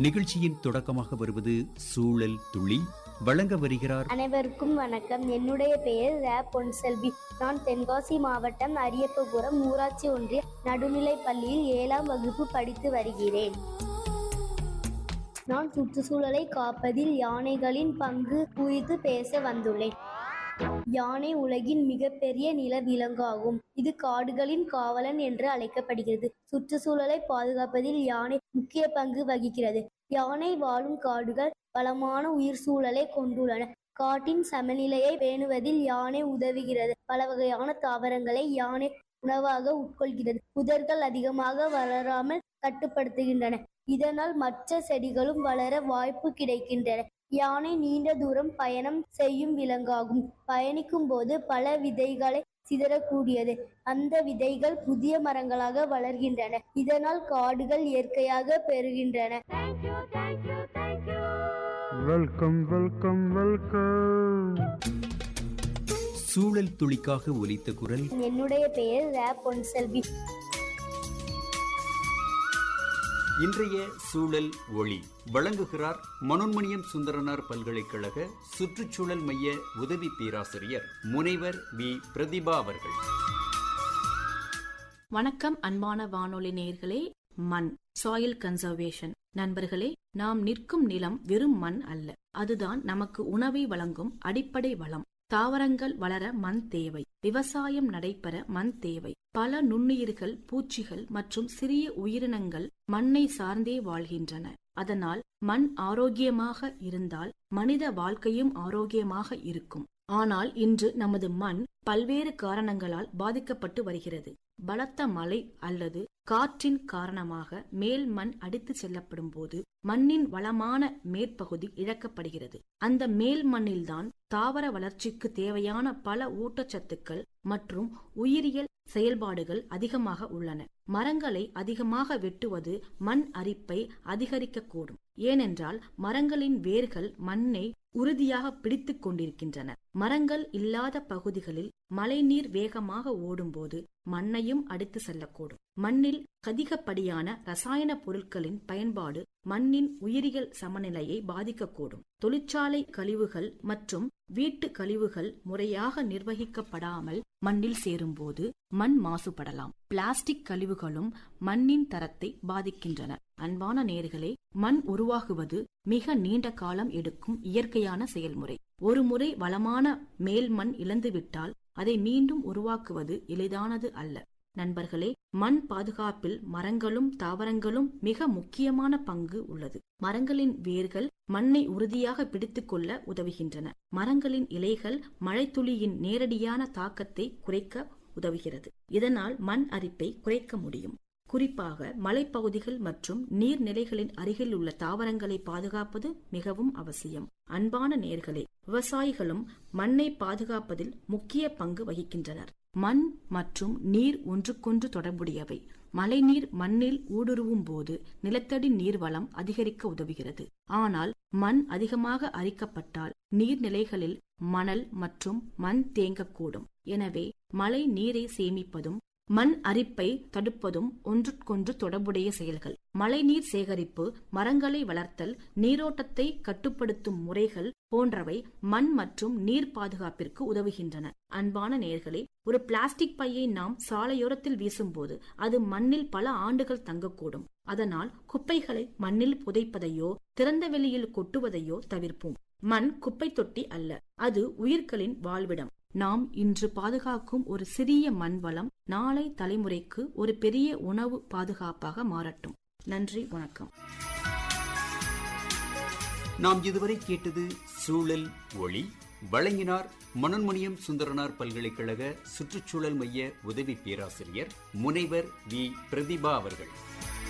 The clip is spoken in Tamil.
நிகழ்ச்சியின் தொடக்கமாக வருவது சூழல் துளி வழங்க வருகிறார் அனைவருக்கும் வணக்கம் என்னுடைய பெயர் ரே பொன்செல்வி நான் தென்காசி மாவட்டம் அரியப்பபுரம் ஊராட்சி ஒன்றிய நடுநிலைப் பள்ளியில் ஏழாம் வகுப்பு படித்து வருகிறேன் நான் சுற்றுச்சூழலை காப்பதில் யானைகளின் பங்கு குறித்து பேச வந்துள்ளேன் யானை உலகின் மிகப்பெரிய நில விலங்காகும் இது காடுகளின் காவலன் என்று அழைக்கப்படுகிறது சுற்றுச்சூழலை பாதுகாப்பதில் யானை முக்கிய பங்கு வகிக்கிறது யானை வாழும் காடுகள் வளமான உயிர் சூழலை கொண்டுள்ளன காட்டின் சமநிலையை பேணுவதில் யானை உதவுகிறது பல வகையான தாவரங்களை யானை உணவாக உட்கொள்கிறது புதர்கள் அதிகமாக வளராமல் கட்டுப்படுத்துகின்றன இதனால் மற்ற செடிகளும் வளர வாய்ப்பு கிடைக்கின்றன யானை நீண்ட தூரம் பயணம் செய்யும் விலங்காகும் பயணிக்கும் போது பல விதைகளை சிதறக்கூடியது அந்த விதைகள் புதிய மரங்களாக வளர்கின்றன இதனால் காடுகள் இயற்கையாக பெறுகின்றன வெல்கம் வெல்கம் வெல்கம் சூழல் துளிக்காக ஒலித்த குரல் என்னுடைய பெயர் ரே பொன்செல்வி இன்றைய சூழல் ஒளி வழங்குகிறார் மனோன்மணியம் சுந்தரனார் பல்கலைக்கழக சுற்றுச்சூழல் மைய உதவி பேராசிரியர் முனைவர் வி பிரதிபா அவர்கள் வணக்கம் அன்பான வானொலி நேயர்களே மண் சாயில் கன்சர்வேஷன் நண்பர்களே நாம் நிற்கும் நிலம் வெறும் மண் அல்ல அதுதான் நமக்கு உணவை வழங்கும் அடிப்படை வளம் தாவரங்கள் வளர மண் தேவை விவசாயம் நடைபெற மண் தேவை பல நுண்ணுயிர்கள் பூச்சிகள் மற்றும் சிறிய உயிரினங்கள் மண்ணை சார்ந்தே வாழ்கின்றன அதனால் மண் ஆரோக்கியமாக இருந்தால் மனித வாழ்க்கையும் ஆரோக்கியமாக இருக்கும் ஆனால் இன்று நமது மண் பல்வேறு காரணங்களால் பாதிக்கப்பட்டு வருகிறது பலத்த மழை அல்லது காற்றின் காரணமாக மேல் மண் அடித்து செல்லப்படும் போது மண்ணின் வளமான மேற்பகுதி இழக்கப்படுகிறது அந்த மேல் மண்ணில்தான் தாவர வளர்ச்சிக்கு தேவையான பல ஊட்டச்சத்துக்கள் மற்றும் உயிரியல் செயல்பாடுகள் அதிகமாக உள்ளன மரங்களை அதிகமாக வெட்டுவது மண் அரிப்பை அதிகரிக்கக்கூடும் ஏனென்றால் மரங்களின் வேர்கள் மண்ணை உறுதியாக பிடித்துக் கொண்டிருக்கின்றன மரங்கள் இல்லாத பகுதிகளில் மழைநீர் வேகமாக ஓடும்போது மண்ணையும் அடித்து செல்லக்கூடும் மண்ணில் அதிகப்படியான ரசாயன பொருட்களின் பயன்பாடு மண்ணின் உயிரியல் சமநிலையை பாதிக்கக்கூடும் தொழிற்சாலை கழிவுகள் மற்றும் வீட்டு கழிவுகள் முறையாக நிர்வகிக்கப்படாமல் மண்ணில் சேரும்போது மண் மாசுபடலாம் பிளாஸ்டிக் கழிவுகளும் மண்ணின் தரத்தை பாதிக்கின்றன அன்பான நேர்களே மண் உருவாகுவது மிக நீண்ட காலம் எடுக்கும் இயற்கையான செயல்முறை ஒருமுறை வளமான மேல் மண் இழந்துவிட்டால் அதை மீண்டும் உருவாக்குவது எளிதானது அல்ல நண்பர்களே மண் பாதுகாப்பில் மரங்களும் தாவரங்களும் மிக முக்கியமான பங்கு உள்ளது மரங்களின் வேர்கள் மண்ணை உறுதியாக பிடித்துக்கொள்ள உதவுகின்றன மரங்களின் இலைகள் மழைத்துளியின் நேரடியான தாக்கத்தை குறைக்க உதவுகிறது இதனால் மண் அரிப்பை குறைக்க முடியும் குறிப்பாக மலைப்பகுதிகள் மற்றும் நீர்நிலைகளின் அருகில் உள்ள தாவரங்களை பாதுகாப்பது மிகவும் அவசியம் அன்பான நேர்களே விவசாயிகளும் மண்ணை பாதுகாப்பதில் முக்கிய பங்கு வகிக்கின்றனர் மண் மற்றும் நீர் ஒன்றுக்கொன்று தொடர்புடையவை மழைநீர் மண்ணில் ஊடுருவும் போது நிலத்தடி நீர்வளம் அதிகரிக்க உதவுகிறது ஆனால் மண் அதிகமாக அரிக்கப்பட்டால் நீர்நிலைகளில் மணல் மற்றும் மண் தேங்கக்கூடும் எனவே மழை நீரை சேமிப்பதும் மண் அரிப்பை தடுப்பதும் ஒன்றுக்கொன்று தொடர்புடைய செயல்கள் மழைநீர் சேகரிப்பு மரங்களை வளர்த்தல் நீரோட்டத்தை கட்டுப்படுத்தும் முறைகள் போன்றவை மண் மற்றும் நீர் பாதுகாப்பிற்கு உதவுகின்றன அன்பான நேர்களே ஒரு பிளாஸ்டிக் பையை நாம் சாலையோரத்தில் வீசும்போது அது மண்ணில் பல ஆண்டுகள் தங்கக்கூடும் அதனால் குப்பைகளை மண்ணில் புதைப்பதையோ திறந்த வெளியில் கொட்டுவதையோ தவிர்ப்போம் மண் குப்பை தொட்டி அல்ல அது உயிர்களின் வாழ்விடம் நாம் இன்று பாதுகாக்கும் ஒரு சிறிய மண் வளம் நாளை தலைமுறைக்கு ஒரு பெரிய உணவு பாதுகாப்பாக மாறட்டும் நன்றி வணக்கம் நாம் இதுவரை கேட்டது சூழல் ஒளி வழங்கினார் மனோன்மணியம் சுந்தரனார் பல்கலைக்கழக சுற்றுச்சூழல் மைய உதவி பேராசிரியர் முனைவர் வி பிரதிபா அவர்கள்